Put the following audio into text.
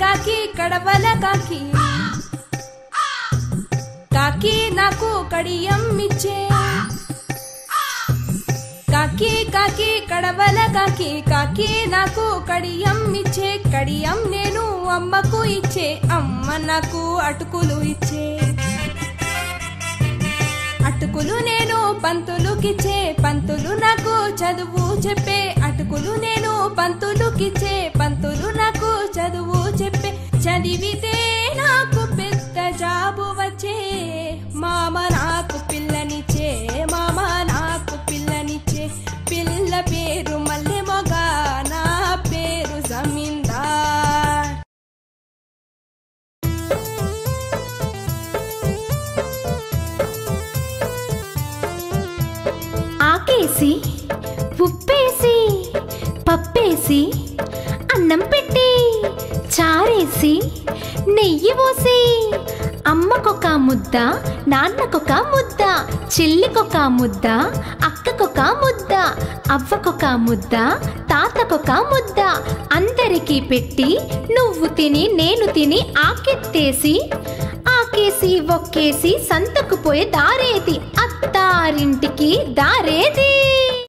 కాకి కడవల కాకి కాకి నాకు కడియం ఇచ్చే కాకి కాకి కడవల కాకి కాకి నాకు కడియం ఇచ్చే కడియం నేను అమ్మకు ఇచ్చే అమ్మ నాకు అటుకులు ఇచ్చే అటుకులు నేను పంతులుకిచ్చే పంతులు నాకు చదువు చెప్పే అటుకులు నేను పంతులుకిచ్చే పంతులు నాకు చదువు చెప్పే చదివితే నాకు పెద్ద జాబు వచ్చే మామ నాకు పిల్లనిచ్చే మామ నాకు పిల్లనిచ్చే పిల్ల పేరు మల్లె మొగ నా పేరు జమీందార్ ఆకేసి ఉప్పేసి పప్పేసి అన్నం పెట్టి చారేసి నెయ్యి పోసి అమ్మకొక ముద్ద నాన్నకొక ముద్ద చెల్లికొక ముద్ద అక్కకొక ముద్ద అవ్వకొక ముద్ద తాతకొక ముద్ద అందరికీ పెట్టి నువ్వు తిని నేను తిని ఆకెత్తేసి ఆకేసి ఒక్కేసి సంతకు పోయే దారేది అత్తారింటికి దారేది